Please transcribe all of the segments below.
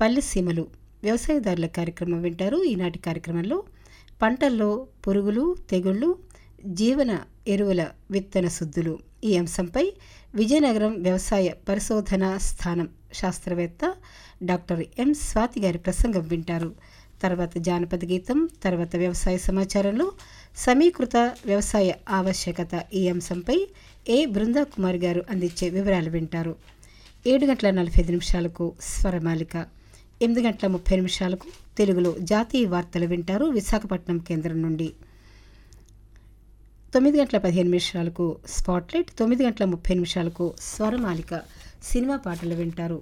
పల్లె సీమలు వ్యవసాయదారుల కార్యక్రమం వింటారు ఈనాటి కార్యక్రమంలో పంటల్లో పురుగులు తెగుళ్ళు జీవన ఎరువుల విత్తన శుద్ధులు ఈ అంశంపై విజయనగరం వ్యవసాయ పరిశోధన స్థానం శాస్త్రవేత్త డాక్టర్ ఎం స్వాతి గారి ప్రసంగం వింటారు తర్వాత జానపద గీతం తర్వాత వ్యవసాయ సమాచారంలో సమీకృత వ్యవసాయ ఆవశ్యకత ఈ అంశంపై ఏ బృందా కుమార్ గారు అందించే వివరాలు వింటారు ఏడు గంటల నలభై ఐదు నిమిషాలకు స్వరమాలిక ఎనిమిది గంటల ముప్పై నిమిషాలకు తెలుగులో జాతీయ వార్తలు వింటారు విశాఖపట్నం కేంద్రం నుండి తొమ్మిది గంటల పదిహేను నిమిషాలకు స్పాట్లైట్ తొమ్మిది గంటల ముప్పై నిమిషాలకు స్వరమాలిక సినిమా పాటలు వింటారు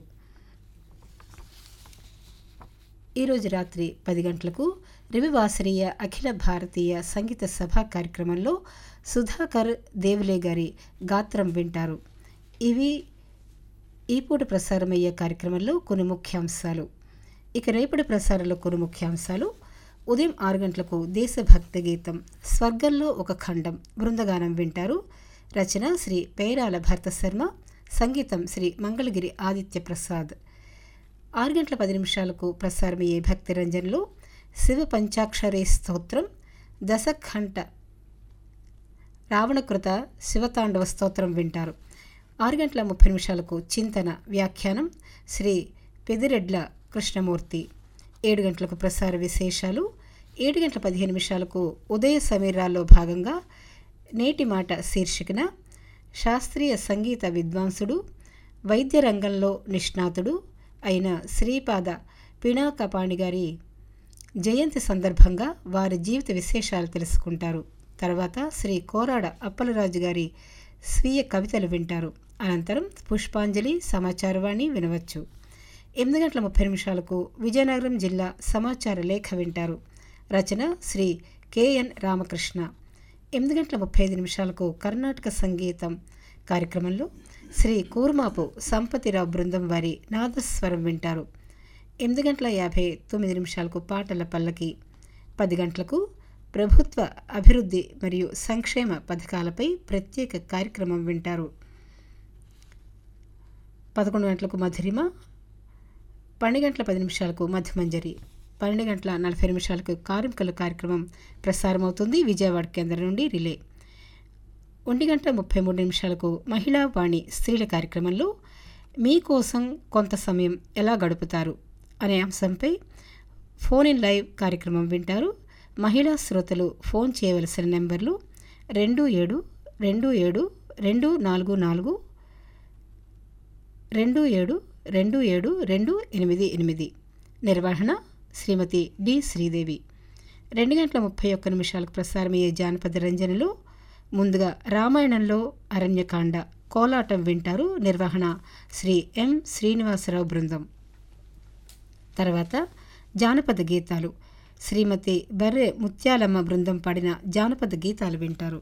ఈరోజు రాత్రి పది గంటలకు రవివాసరీయ అఖిల భారతీయ సంగీత సభ కార్యక్రమంలో సుధాకర్ దేవులే గారి గాత్రం వింటారు ఇవి ఈ పూట ప్రసారమయ్యే కార్యక్రమంలో కొన్ని ముఖ్యాంశాలు ఇక రేపటి ప్రసారంలో కొన్ని ముఖ్యాంశాలు ఉదయం ఆరు గంటలకు దేశభక్తి గీతం స్వర్గంలో ఒక ఖండం బృందగానం వింటారు రచన శ్రీ పేరాల భరత శర్మ సంగీతం శ్రీ మంగళగిరి ఆదిత్య ప్రసాద్ ఆరు గంటల పది నిమిషాలకు ప్రసారమయ్యే భక్తి రంజన్లో శివ పంచాక్షరి స్తోత్రం దశఖంట రావణకృత శివతాండవ స్తోత్రం వింటారు ఆరు గంటల ముప్పై నిమిషాలకు చింతన వ్యాఖ్యానం శ్రీ పెదిరెడ్ల కృష్ణమూర్తి ఏడు గంటలకు ప్రసార విశేషాలు ఏడు గంటల పదిహేను నిమిషాలకు ఉదయ సమీరాల్లో భాగంగా నేటి మాట శీర్షికన శాస్త్రీయ సంగీత విద్వాంసుడు వైద్య రంగంలో నిష్ణాతుడు అయిన శ్రీపాద పిణాకపాణి గారి జయంతి సందర్భంగా వారి జీవిత విశేషాలు తెలుసుకుంటారు తర్వాత శ్రీ కోరాడ అప్పలరాజు గారి స్వీయ కవితలు వింటారు అనంతరం పుష్పాంజలి సమాచారవాణి వినవచ్చు ఎనిమిది గంటల ముప్పై నిమిషాలకు విజయనగరం జిల్లా సమాచార లేఖ వింటారు రచన శ్రీ కెఎన్ రామకృష్ణ ఎనిమిది గంటల ముప్పై ఐదు నిమిషాలకు కర్ణాటక సంగీతం కార్యక్రమంలో శ్రీ కూర్మాపు సంపతిరావు బృందం వారి నాదస్వరం వింటారు ఎనిమిది గంటల యాభై తొమ్మిది నిమిషాలకు పాటల పల్లకి పది గంటలకు ప్రభుత్వ అభివృద్ధి మరియు సంక్షేమ పథకాలపై ప్రత్యేక కార్యక్రమం వింటారు పదకొండు గంటలకు మధురిమ పన్నెండు గంటల పది నిమిషాలకు మధ్యమంజరి పన్నెండు గంటల నలభై నిమిషాలకు కార్మికుల కార్యక్రమం ప్రసారమవుతుంది విజయవాడ కేంద్రం నుండి రిలే ఒంటి గంట ముప్పై మూడు నిమిషాలకు మహిళా వాణి స్త్రీల కార్యక్రమంలో మీకోసం కొంత సమయం ఎలా గడుపుతారు అనే అంశంపై ఫోన్ ఇన్ లైవ్ కార్యక్రమం వింటారు మహిళా శ్రోతలు ఫోన్ చేయవలసిన నెంబర్లు రెండు ఏడు రెండు ఏడు రెండు నాలుగు నాలుగు రెండు ఏడు రెండు ఏడు రెండు ఎనిమిది ఎనిమిది నిర్వహణ శ్రీమతి డి శ్రీదేవి రెండు గంటల ముప్పై ఒక్క నిమిషాలకు ప్రసారమయ్యే జానపద రంజనలో ముందుగా రామాయణంలో అరణ్యకాండ కోలాటం వింటారు నిర్వహణ శ్రీ ఎం శ్రీనివాసరావు బృందం తర్వాత జానపద గీతాలు శ్రీమతి బర్రె ముత్యాలమ్మ బృందం పాడిన జానపద గీతాలు వింటారు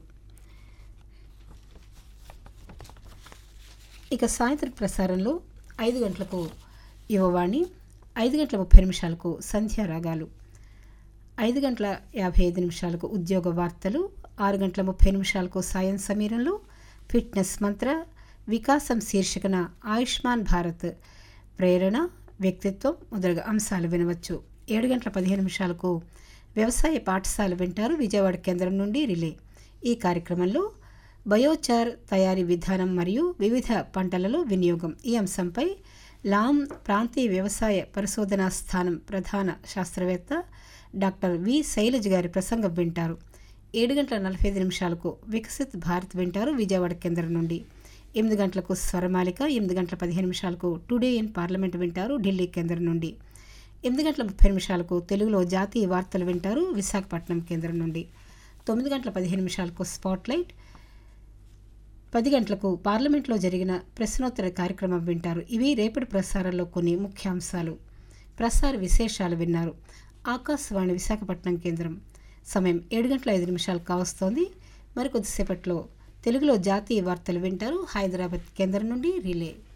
ఇక సాయంత్రం ప్రసారంలో ఐదు గంటలకు యువవాణి ఐదు గంటల ముప్పై నిమిషాలకు సంధ్యారాగాలు ఐదు గంటల యాభై ఐదు నిమిషాలకు ఉద్యోగ వార్తలు ఆరు గంటల ముప్పై నిమిషాలకు సాయం సమీరంలో ఫిట్నెస్ మంత్ర వికాసం శీర్షికన ఆయుష్మాన్ భారత్ ప్రేరణ వ్యక్తిత్వం మొదలగు అంశాలు వినవచ్చు ఏడు గంటల పదిహేను నిమిషాలకు వ్యవసాయ పాఠశాల వింటారు విజయవాడ కేంద్రం నుండి రిలే ఈ కార్యక్రమంలో బయోచార్ తయారీ విధానం మరియు వివిధ పంటలలో వినియోగం ఈ అంశంపై లామ్ ప్రాంతీయ వ్యవసాయ పరిశోధనా స్థానం ప్రధాన శాస్త్రవేత్త డాక్టర్ వి శైలజ్ గారి ప్రసంగం వింటారు ఏడు గంటల నలభై ఐదు నిమిషాలకు వికసిత్ భారత్ వింటారు విజయవాడ కేంద్రం నుండి ఎనిమిది గంటలకు స్వరమాలిక ఎనిమిది గంటల పదిహేను నిమిషాలకు టుడే ఇన్ పార్లమెంట్ వింటారు ఢిల్లీ కేంద్రం నుండి ఎనిమిది గంటల ముప్పై నిమిషాలకు తెలుగులో జాతీయ వార్తలు వింటారు విశాఖపట్నం కేంద్రం నుండి తొమ్మిది గంటల పదిహేను నిమిషాలకు స్పాట్లైట్ పది గంటలకు పార్లమెంట్లో జరిగిన ప్రశ్నోత్తర కార్యక్రమం వింటారు ఇవి రేపటి ప్రసారంలో కొన్ని ముఖ్యాంశాలు ప్రసార విశేషాలు విన్నారు ఆకాశవాణి విశాఖపట్నం కేంద్రం సమయం ఏడు గంటల ఐదు నిమిషాలు కావస్తోంది మరికొద్దిసేపట్లో తెలుగులో జాతీయ వార్తలు వింటారు హైదరాబాద్ కేంద్రం నుండి రిలే